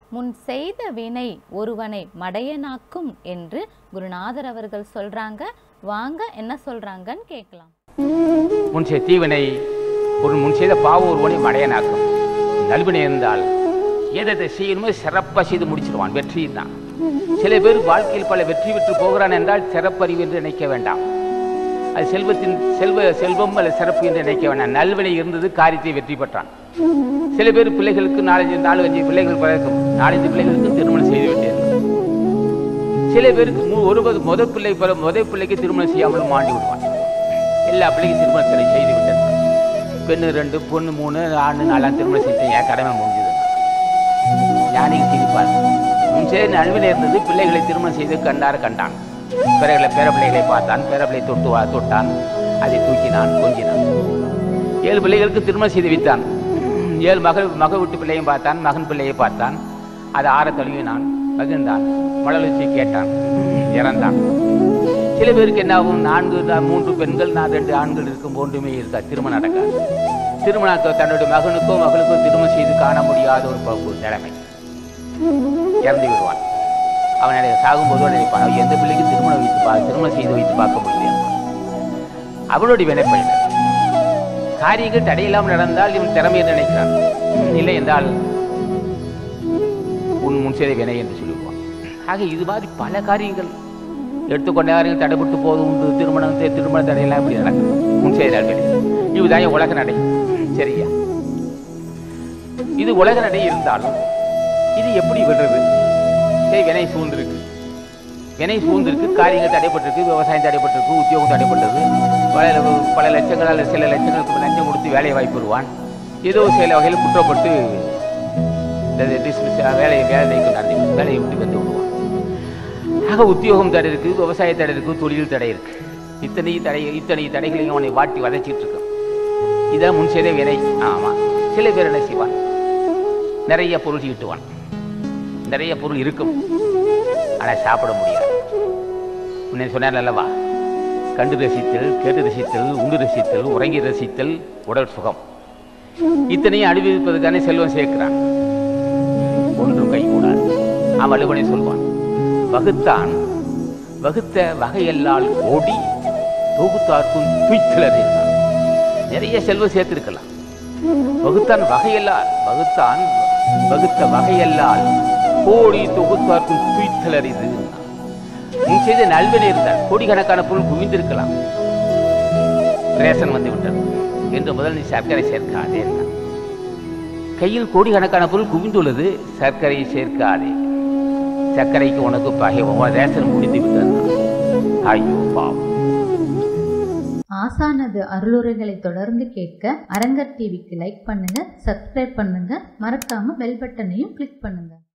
முன் செய்த வினை ஒருவனை மடையனாக்கும் என்று குருநாதர் அவர்கள் சொல்றாங்க வாங்க என்ன சொல்றாங்கன்னு கேட்கலாம் முன் செய்த தீவினை ஒரு முன் செய்த பாவ ஒருவனை மடையனாக்கும் நல்வினை இருந்தால் எதை செய்யணுமோ சிறப்பாக செய்து முடிச்சிடுவான் வெற்றி தான் சில பேர் வாழ்க்கையில் பல வெற்றி பெற்று போகிறான் என்றால் சிறப்பறிவு என்று நினைக்க வேண்டாம் அது செல்வத்தின் செல்வ செல்வம் அல்ல சிறப்பு என்று நினைக்க வேண்டாம் நல்வினை இருந்தது காரியத்தை வெற்றி பெற்றான் சில பேர் பிள்ளைகளுக்கு நாலஞ்சு நாலு அஞ்சு பிள்ளைகள் பிறக்கும் நாலஞ்சு பிள்ளைகளுக்கு திருமணம் செய்து விட்டேன் சில பேருக்கு மு- ஒருவது முதல் பிள்ளை பிற முதல் பிள்ளைக்கு திருமணம் செய்யாமல் மாண்டி விடுவான் எல்லா பிள்ளைக்கும் திருமணத்தை செய்து விட்டேன் பெண்ணு ரெண்டு பொண்ணு மூணு ஆணு நாலாம் திருமணம் செஞ்சேன் என் கடமை முடிஞ்சது ஞானிக்கு சிரிப்பார் முன்பே நல்வினை இருந்தது பிள்ளைகளை திருமணம் செய்து கண்டார் கண்டான் பிறகுல பேர பிள்ளைகளை பார்த்தான் பேர பிள்ளை தொட்டு வா- தொட்டான் அதை தூக்கினான் கொஞ்சினான் ஏழு பிள்ளைகளுக்கு திருமணம் செய்து வைத்தான் ஏழு மகள் மக வீட்டு பிள்ளையும் பார்த்தான் மகன் பிள்ளையை பார்த்தான் அதை ஆற தழுவினான் மகிழ்ந்தான் மழலட்சி கேட்டான் இறந்தான் சில பேருக்கு என்ன ஆகும் நான்கு நா- மூன்று பெண்கள் நான் ரெண்டு ஆண்கள் இருக்கும் ஒன்றுமே இருக்கா திருமணம் நடக்காது திருமணம் தன்னுடைய மகனுக்கோ மகளுக்கோ திருமணம் செய்து காண முடியாத ஒரு ப- ஒரு நிலைமை இறந்து விடுவான் அவனை சாகும்போது அவன் நினைப்பான் "ஐயோ, எந்த பிள்ளைக்கு திருமணம் வைத்து பா திருமணம் செய்து வைத்து பார்க்க முடியல அவனுடைய வினைப்பயன் காரியங்கள் தடையில்லாமல் நடந்தால் இவன் திறமையை நினைக்கிறான் இல்லை என்றால் உன் முன் செய்த வினை என்று சொல்லுவான் ஆக இது மாதிரி பல காரியங்கள் எடுத்துக்கொண்ட காரியங்கள் தடைப்பட்டு போது உண்டு திருமணம் தி- திருமண தடையெல்லாம் இப்படி நடக்கும் முன் செய்த வினை இதுதான் என் உலக நடை சரியா இது உலக நடை இருந்தாலும் இது எப்படி விடுறது சரி வினை சூழ்ந்திருக்கு வினை சூழ்ந்திருக்கு காரியங்கள் தடைப்பட்டிருக்கு விவசாயம் தடைப்பட்டிருக்கு உத்தியோகம் தடைப்பட்டது பல பல லட்சங்கள் அல்லது சில லட்சங்களுக்கு லஞ்சம் கொடுத்து வேலை வாய்ப்பு பெறுவான் ஏதோ சில வகையில் குற்றப்பட்டு டிஸ்மிஸ் வேலையை வேலை நீக்கம் நடந்து வேலையை விட்டு வந்து விடுவான் ஆக உத்தியோகம் தடை இருக்கு விவசாய தடை இருக்கு தொழில் தடை இருக்கு இத்தனை தடை இத்தனை தடைகளையும் அவனை வாட்டி வதைச்சிட்டு இருக்கான் இதான் முன் செய்த வினை ஆமா சில பேர் என்ன செய்வான் நிறைய பொருள் ஈட்டுவான் நிறைய பொருள் இருக்கும் ஆனால் சாப்பிட முடியாது முன்னே சொன்னார் அல்லவா கண்டு ரசித்தல் கேட்டு ரசித்தல் உண்டு ரசித்தல் உறங்கி ரசித்தல் உடல் சுகம் இத்தனையும் அனுபவிப்பதற்கான செல்வம் சேர்க்கிறான் ஒன்றும் கைகூடாது அவன் வள்ளுவனை சொல்வான் வகுத்தான் வகுத்த வகையல்லால் ஓடி தொகுத்தார்க்கும் துய்த்தலர் என்றான் நிறைய செல்வம் சேர்த்திருக்கலாம் வகுத்தான் வகையல்லால் வகுத்தான் வகுத்த வகையல்லால் கோடி தொகுத்தார்க்கும் துய்த்தலர் இது முன் செய்த நல்வினை இருந்தால் கோடிக்கணக்கான பொருள் குவிந்திருக்கலாம் ரேஷன் வந்து விட்டது என்று முதல் நீ சர்க்கரை சேர்க்காதே என்றான். கையில் கோடிக்கணக்கான பொருள் குவிந்துள்ளது சர்க்கரை சேர்க்காதே சர்க்கரைக்கு உனக்கு பகை உன் ரேஷன் முடிந்து விட்டது ஐயோ பாவம் ஆசானது அருளுரைகளை தொடர்ந்து கேட்க அரங்கர் டிவிக்கு லைக் பண்ணுங்க சப்ஸ்கிரைப் பண்ணுங்க மறக்காம பெல் பட்டனையும் கிளிக் பண்ணுங்க